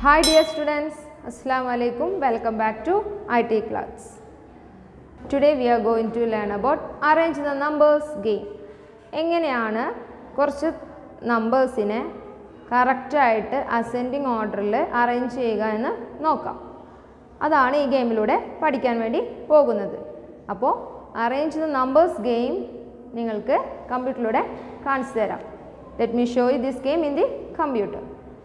Hi dear students, Assalamu alaikum. Welcome back to IT class. Today we are going to learn about arrange the numbers game. എങ്ങനെയാണ് കുറച്ച് നമ്പേഴ്സിനെ കറക്റ്റായിട്ട് ascending ഓർഡറിൽ arrange ചെയ്യുക എന്ന് നോക്കാം അതാണ് ഈ ഗെയിമിലൂടെ പഠിക്കാൻ വേണ്ടി പോകുന്നത് അപ്പോൾ അറേഞ്ച് ദ നമ്പേഴ്സ് ഗെയിം നിങ്ങൾക്ക് കമ്പ്യൂട്ടറിലൂടെ കാണിച്ചു തരാം let me show you this game in the computer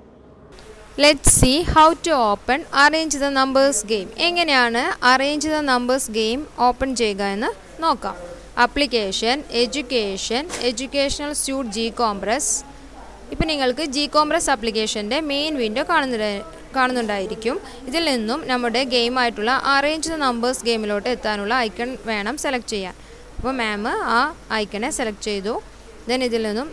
let see how to open arrange the numbers game എങ്ങനെയാണ് arrange the numbers game open ചെയ്യുക എന്ന് നോക്കാം application education educational suite G compress ഇപ്പം നിങ്ങൾക്ക് ജി കോംപ്രസ് ആപ്ലിക്കേഷൻ്റെ main window കാണുന്നുണ്ട് കാണുന്നുണ്ടായിരിക്കും ഇതിൽ നിന്നും നമ്മുടെ ഗെയിമായിട്ടുള്ള അറേഞ്ച് ദ നമ്പേഴ്സ് ഗെയിമിലോട്ട് എത്താനുള്ള ഐക്കൺ വേണം സെലക്ട് ചെയ്യാൻ അപ്പോൾ മാം ആ ഐക്കണെ സെലക്ട് ചെയ്തു ദെൻ ഇതിൽ നിന്നും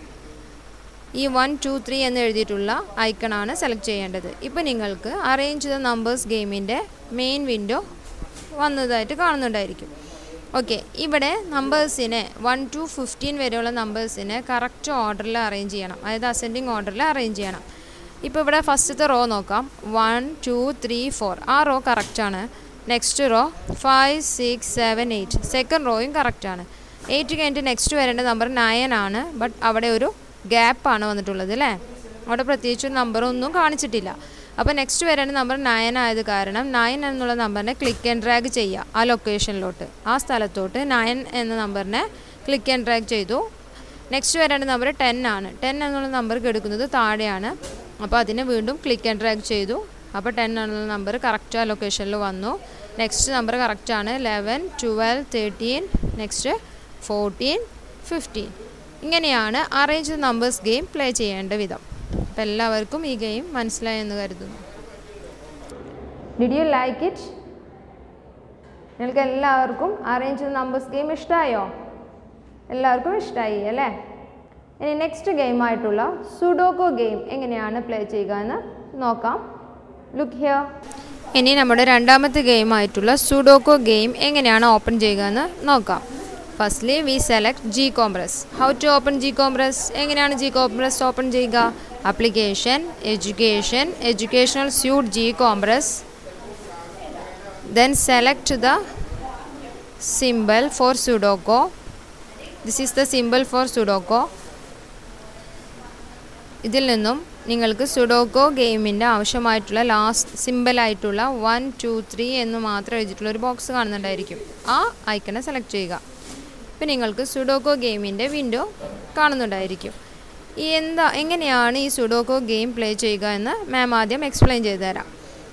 ഈ വൺ ടു ത്രീ എന്ന് എഴുതിയിട്ടുള്ള ഐക്കണാണ് സെലക്ട് ചെയ്യേണ്ടത് ഇപ്പോൾ നിങ്ങൾക്ക് അറേഞ്ച് ദ നമ്പേഴ്സ് ഗെയിമിൻ്റെ മെയിൻ വിൻഡോ വന്നതായിട്ട് കാണുന്നുണ്ടായിരിക്കും ഓക്കെ ഇവിടെ നമ്പേഴ്സിനെ വൺ ടു ഫിഫ്റ്റീൻ വരെയുള്ള നമ്പേഴ്സിനെ കറക്റ്റ് ഓർഡറിൽ അറേഞ്ച് ചെയ്യണം അതായത് അസെൻഡിങ് ഓർഡറിൽ അറേഞ്ച് ചെയ്യണം ഇപ്പോൾ ഇവിടെ ഫസ്റ്റത്തെ റോ നോക്കാം വൺ ടു ത്രീ ഫോർ ആ റോ കറക്റ്റാണ് next row five six seven eight second റോയും കറക്റ്റാണ് എയ്റ്റ് കഴിഞ്ഞിട്ട് നെക്സ്റ്റ് വരേണ്ട നമ്പർ നയൻ ആണ് ബട്ട് അവിടെ ഒരു ഗ്യാപ്പാണ് വന്നിട്ടുള്ളത് അല്ലേ അവിടെ പ്രത്യേകിച്ച് ഒരു നമ്പറൊന്നും കാണിച്ചിട്ടില്ല അപ്പോൾ നെക്സ്റ്റ് വരേണ്ട നമ്പർ നയൻ ആയത് കാരണം നയൻ എന്നുള്ള നമ്പറിനെ ക്ലിക്ക് ആൻഡ് ഡ്രാഗ് ചെയ്യുക ആ ലൊക്കേഷനിലോട്ട് ആ സ്ഥലത്തോട്ട് നയൻ എന്ന നമ്പറിനെ ക്ലിക്ക് ആൻഡ് ഡ്രാഗ് ചെയ്തു നെക്സ്റ്റ് വരേണ്ട നമ്പർ ടെൻ ആണ് ടെൻ എന്നുള്ള നമ്പർ എടുക്കുന്നത് താഴെയാണ് അപ്പോൾ അതിനെ വീണ്ടും ക്ലിക്ക് ആൻഡ് ഡ്രാഗ് ചെയ്തു അപ്പോൾ ടെൻ എന്നുള്ള നമ്പർ കറക്റ്റ് ആ ലൊക്കേഷനിൽ വന്നു നെക്സ്റ്റ് നമ്പർ കറക്റ്റാണ് eleven twelve thirteen next fourteen fifteen ഇങ്ങനെയാണ് അറേഞ്ച് നമ്പേഴ്സ് ഗെയിം പ്ലേ ചെയ്യേണ്ട വിധം അപ്പം എല്ലാവർക്കും ഈ ഗെയിം മനസ്സിലായെന്ന് കരുതുന്നു ഡിഡ് യു ലൈക്ക് ഇറ്റ് നിങ്ങൾക്ക് എല്ലാവർക്കും അറേഞ്ച് നമ്പേഴ്സ് ഗെയിം ഇഷ്ടമായോ എല്ലാവർക്കും ഇഷ്ടമായി അല്ലേ ഇനി നെക്സ്റ്റ് ഗെയിമായിട്ടുള്ള സുഡോക്കോ ഗെയിം എങ്ങനെയാണ് പ്ലേ ചെയ്യുക എന്ന് നോക്കാം ലുക്ക് ഹിയർ ഇനി നമ്മുടെ രണ്ടാമത്തെ ഗെയിമായിട്ടുള്ള സുഡോക്കോ ഗെയിം എങ്ങനെയാണ് ഓപ്പൺ ചെയ്യുക എന്ന് നോക്കാം firstly we select GCompris how to open GCompris എങ്ങനെയാണ് ജി കോംപ്രസ് ഓപ്പൺ ചെയ്യുക application education educational suite G GCompris then select the simple four sudoku this is the simple four sudoku ഇതിൽ നിന്നും നിങ്ങൾക്ക് Sudoku ഗെയിമിൻ്റെ ആവശ്യമായിട്ടുള്ള last സിമ്പിളായിട്ടുള്ള one two three എന്ന് മാത്രം എഴുതിയിട്ടുള്ള ഒരു ബോക്സ് കാണുന്നുണ്ടായിരിക്കും ആ ഐക്കണെ സെലക്ട് ചെയ്യുക ഇപ്പം നിങ്ങൾക്ക് സുഡോക്കോ ഗെയിമിൻ്റെ വിൻഡോ കാണുന്നുണ്ടായിരിക്കും ഈ എന്താ എങ്ങനെയാണ് ഈ സുഡോക്കോ ഗെയിം പ്ലേ ചെയ്യുക എന്ന് മാം ആദ്യം എക്സ്പ്ലെയിൻ ചെയ്തു തരാം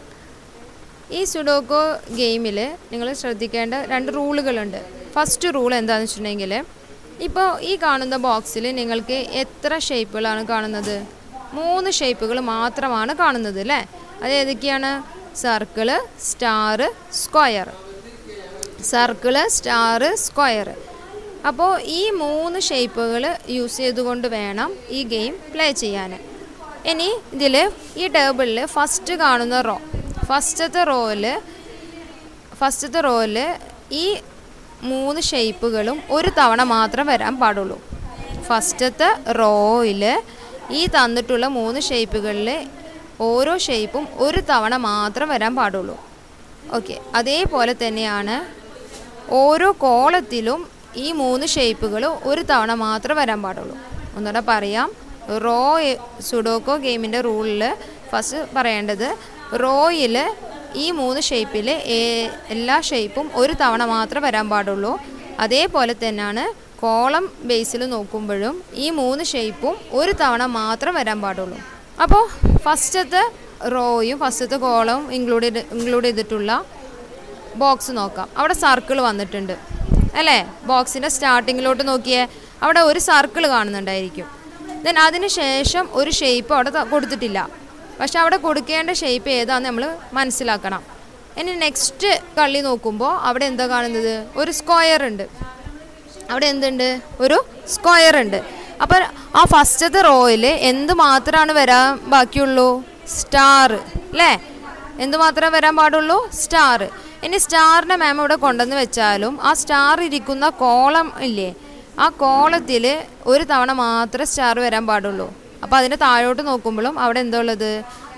ഈ സുഡോക്കോ ഗെയിമിൽ നിങ്ങൾ ശ്രദ്ധിക്കേണ്ട രണ്ട് റൂളുകളുണ്ട് ഫസ്റ്റ് റൂൾ എന്താണെന്ന് വെച്ചിട്ടുണ്ടെങ്കിൽ ഇപ്പോൾ ഈ കാണുന്ന ബോക്സിൽ നിങ്ങൾക്ക് എത്ര ഷേപ്പുകളാണ് കാണുന്നത് മൂന്ന് ഷേപ്പുകൾ മാത്രമാണ് കാണുന്നത് അല്ലേ അത് ഏതൊക്കെയാണ് circle star square circle star square അപ്പോൾ ഈ മൂന്ന് ഷേപ്പുകൾ യൂസ് ചെയ്തുകൊണ്ട് വേണം ഈ ഗെയിം പ്ലേ ചെയ്യാൻ ഇനി ഇതിൽ ഈ ടേബിളിൽ ഫസ്റ്റ് കാണുന്ന റോ ഫസ്റ്റത്തെ റോയിൽ ഫസ്റ്റത്തെ റോയിൽ ഈ മൂന്ന് ഷേപ്പുകളും ഒരു തവണ മാത്രം വരാൻ പാടുള്ളൂ ഫസ്റ്റത്തെ റോയിൽ ഈ തന്നിട്ടുള്ള മൂന്ന് ഷേപ്പുകളിൽ ഓരോ ഷേപ്പും ഒരു തവണ മാത്രം വരാൻ പാടുള്ളൂ ഓക്കെ അതേപോലെ തന്നെയാണ് ഓരോ കോളത്തിലും ഈ മൂന്ന് ഷേപ്പുകൾ ഒരു തവണ മാത്രം വരാൻ പാടുള്ളൂ ഒന്നുകൂടെ പറയാം റോ സുഡോക്കോ ഗെയിമിൻ്റെ റൂളിൽ ഫസ്റ്റ് പറയേണ്ടത് റോയിൽ ഈ മൂന്ന് ഷേപ്പിൽ എല്ലാ ഷേപ്പും ഒരു തവണ മാത്രം വരാൻ പാടുള്ളൂ അതേപോലെ തന്നെയാണ് കോളം ബേസിൽ നോക്കുമ്പോഴും ഈ മൂന്ന് ഷേപ്പും ഒരു തവണ മാത്രം വരാൻ പാടുള്ളൂ അപ്പോൾ ഫസ്റ്റത്തെ റോയും ഫസ്റ്റത്തെ കോളവും ഇൻക്ലൂഡ് ചെയ്ത് ഇൻക്ലൂഡ് ചെയ്തിട്ടുള്ള ബോക്സ് നോക്കാം അവിടെ സർക്കിൾ വന്നിട്ടുണ്ട് അല്ലേ ബോക്സിൻ്റെ സ്റ്റാർട്ടിങ്ങിലോട്ട് നോക്കിയേ അവിടെ ഒരു സർക്കിൾ കാണുന്നുണ്ടായിരിക്കും ദെൻ അതിന് ശേഷം ഒരു ഷേപ്പ് അവിടെ കൊടുത്തിട്ടില്ല പക്ഷെ അവിടെ കൊടുക്കേണ്ട ഷേപ്പ് ഏതാണെന്ന് നമ്മൾ മനസ്സിലാക്കണം ഇനി നെക്സ്റ്റ് കള്ളി നോക്കുമ്പോൾ അവിടെ എന്താ കാണുന്നത് ഒരു സ്ക്വയർ ഉണ്ട് അവിടെ എന്തുണ്ട് ഒരു സ്ക്വയർ ഉണ്ട് അപ്പോൾ ആ ഫസ്റ്റത്തെ റോയിൽ എന്ത് മാത്രമാണ് വരാൻ ബാക്കിയുള്ളൂ സ്റ്റാർ അല്ലേ എന്ത് മാത്രമേ വരാൻ പാടുള്ളൂ സ്റ്റാർ ഇനി സ്റ്റാറിനെ മാം ഇവിടെ കൊണ്ടുവന്ന് വെച്ചാലും ആ സ്റ്റാർ ഇരിക്കുന്ന കോളം ഇല്ലേ ആ കോളത്തിൽ ഒരു തവണ മാത്രമേ സ്റ്റാർ വരാൻ പാടുള്ളൂ അപ്പോൾ അതിൻ്റെ താഴോട്ട് നോക്കുമ്പോഴും അവിടെ എന്താ ഉള്ളത്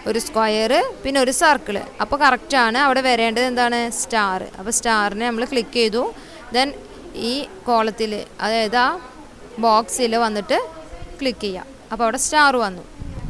ഒരു സ്ക്വയർ പിന്നെ ഒരു സർക്കിൾ അപ്പോൾ കറക്റ്റാണ് അവിടെ വരേണ്ടത് എന്താണ് സ്റ്റാർ അപ്പോൾ സ്റ്റാറിനെ നമ്മൾ ക്ലിക്ക് ചെയ്തു ദെൻ ഈ കോളത്തിൽ അതായത് ആ ബോക്സിൽ വന്നിട്ട് ക്ലിക്ക് ചെയ്യാം അപ്പോൾ അവിടെ സ്റ്റാർ വന്നു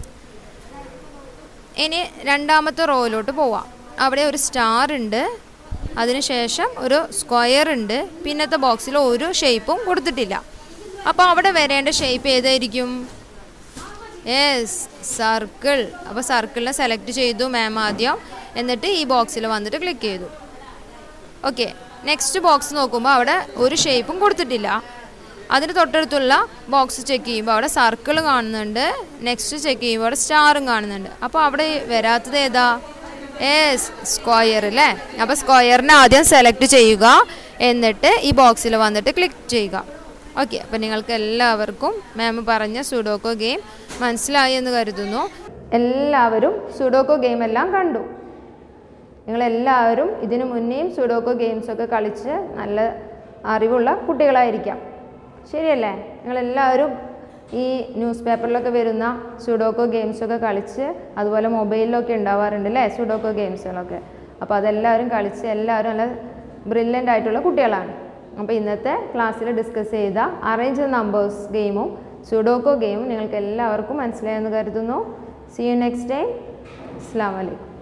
ഇനി രണ്ടാമത്തെ റോയിലോട്ട് പോവാം അവിടെ ഒരു സ്റ്റാർ ഉണ്ട് അതിനുശേഷം ഒരു സ്ക്വയർ ഉണ്ട് പിന്നത്തെ ബോക്സിൽ ഒരു ഷേപ്പും കൊടുത്തിട്ടില്ല അപ്പോൾ അവിടെ വരേണ്ട ഷേപ്പ് ഏതായിരിക്കും യെസ് സർക്കിൾ അപ്പോൾ സർക്കിളിനെ സെലക്ട് ചെയ്തു മാം ആദ്യം എന്നിട്ട് ഈ ബോക്സിൽ വന്നിട്ട് ക്ലിക്ക് ചെയ്തു ഓക്കെ നെക്സ്റ്റ് ബോക്സ് നോക്കുമ്പോൾ അവിടെ ഒരു ഷേപ്പും കൊടുത്തിട്ടില്ല അതിന് തൊട്ടടുത്തുള്ള ബോക്സ് ചെക്ക് ചെയ്യുമ്പോൾ അവിടെ സർക്കിൾ കാണുന്നുണ്ട് നെക്സ്റ്റ് ചെക്ക് ചെയ്യുമ്പോൾ അവിടെ സ്റ്റാറും കാണുന്നുണ്ട് അപ്പോൾ അവിടെ വരാത്തത് ഏതാ ഏസ് സ്ക്വയർ അല്ലേ അപ്പോൾ സ്ക്വയറിനെ ആദ്യം സെലക്ട് ചെയ്യുക എന്നിട്ട് ഈ ബോക്സിൽ വന്നിട്ട് ക്ലിക്ക് ചെയ്യുക ഓക്കെ അപ്പോൾ നിങ്ങൾക്ക് എല്ലാവർക്കും മാം പറഞ്ഞ സുഡോക്കോ ഗെയിം മനസ്സിലായി എന്ന് കരുതുന്നു എല്ലാവരും സുഡോക്കോ ഗെയിം എല്ലാം കണ്ടു നിങ്ങളെല്ലാവരും ഇതിനു മുന്നേയും സുഡോക്കോ ഗെയിംസൊക്കെ കളിച്ച് നല്ല അറിവുള്ള കുട്ടികളായിരിക്കാം ശരിയല്ലേ നിങ്ങളെല്ലാവരും ഈ ന്യൂസ് പേപ്പറിലൊക്കെ വരുന്ന സുഡോക്കോ ഗെയിംസൊക്കെ കളിച്ച് അതുപോലെ മൊബൈലിലൊക്കെ ഉണ്ടാവാറുണ്ട് അല്ലേ സുഡോക്കോ ഗെയിംസുകളൊക്കെ അപ്പോൾ അതെല്ലാവരും കളിച്ച് എല്ലാവരും നല്ല ബ്രില്യൻ്റ് ആയിട്ടുള്ള കുട്ടികളാണ് അപ്പോൾ ഇന്നത്തെ ക്ലാസ്സിൽ ഡിസ്കസ് ചെയ്ത അറേഞ്ച് നമ്പേഴ്സ് ഗെയിമും സുഡോക്കോ ഗെയിമും നിങ്ങൾക്ക് എല്ലാവർക്കും മനസ്സിലായെന്ന് കരുതുന്നു സി യു നെക്സ്റ്റ് ടൈം അസ്സാം വലൈക്കും